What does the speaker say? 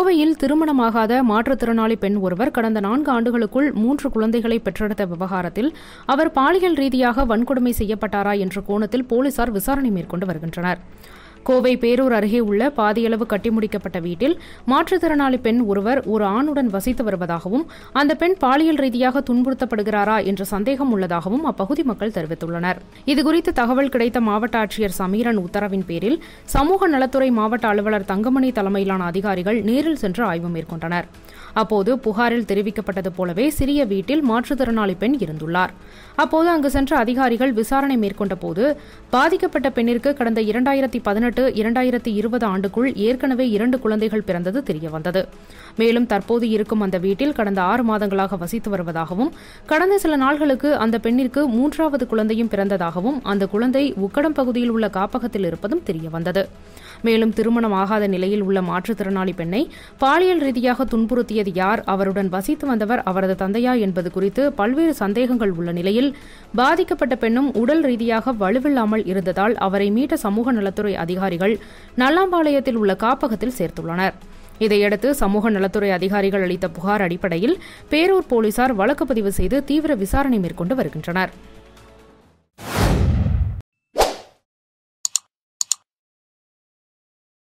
கோவையில் திருமணமாகாத மாற்றுத்திறனாளி பெண் ஒருவர் கடந்த நான்கு ஆண்டுகளுக்குள் மூன்று குழந்தைகளை பெற்றெடுத்த விவகாரத்தில் அவர் பாலியல் ரீதியாக வன்கொடுமை செய்யப்பட்டாரா என்ற கோணத்தில் போலீசார் விசாரணை மேற்கொண்டு வருகின்றனர் கோவை பேரூர் அருகே உள்ள பாதியளவு கட்டி முடிக்கப்பட்ட வீட்டில் மாற்றுத்திறனாளி பெண் ஒருவர் ஒரு ஆணுடன் வசித்து வருவதாகவும் அந்த பெண் பாலியல் ரீதியாக துன்புறுத்தப்படுகிறாரா என்ற சந்தேகம் உள்ளதாகவும் அப்பகுதி மக்கள் தெரிவித்துள்ளனர் இதுகுறித்து தகவல் கிடைத்த மாவட்ட ஆட்சியர் சமீரன் உத்தரவின் பேரில் சமூக நலத்துறை மாவட்ட அலுவலர் தங்கமணி தலைமையிலான அதிகாரிகள் நேரில் சென்று ஆய்வு மேற்கொண்டனர் அப்போது புகாரில் தெரிவிக்கப்பட்டது போலவே சிறிய வீட்டில் மாற்றுத்திறனாளி பெண் இருந்துள்ளார் அப்போது அங்கு சென்ற அதிகாரிகள் விசாரணை மேற்கொண்டபோது பாதிக்கப்பட்ட பெண்ணிற்கு கடந்த இரண்டாயிரத்தி பதினெட்டு இரண்டாயிரத்தி இருபது ஆண்டுக்குள் ஏற்கனவே இரண்டு குழந்தைகள் பிறந்தது தெரியவந்தது மேலும் தற்போது இருக்கும் அந்த வீட்டில் கடந்த ஆறு மாதங்களாக வசித்து வருவதாகவும் கடந்த சில நாள்களுக்கு அந்த பெண்ணிற்கு மூன்றாவது குழந்தையும் பிறந்ததாகவும் அந்த குழந்தை உக்கடம் பகுதியில் உள்ள காப்பகத்தில் இருப்பதும் தெரியவந்தது மேலும் திருமணம் ஆகாத நிலையில் உள்ள மாற்றுத்திறனாளி பெண்ணை பாலியல் ரீதியாக துன்புறுத்தியது யார் அவருடன் வசித்து வந்தவர் அவரது தந்தையா என்பது குறித்து பல்வேறு சந்தேகங்கள் உள்ள நிலையில் பாதிக்கப்பட்ட பெண்ணும் உடல் ரீதியாக வலுவில்லாமல் இருந்ததால் அவரை மீட்ட சமூக நலத்துறை அதிகாரிகள் நல்லாம்பாளையத்தில் உள்ள காப்பகத்தில் சேர்த்துள்ளனர் இதையடுத்து சமூக நலத்துறை அதிகாரிகள் அளித்த புகார் அடிப்படையில் பேரூர் போலீசார் வழக்கு பதிவு செய்து தீவிர விசாரணை மேற்கொண்டு வருகின்றனர்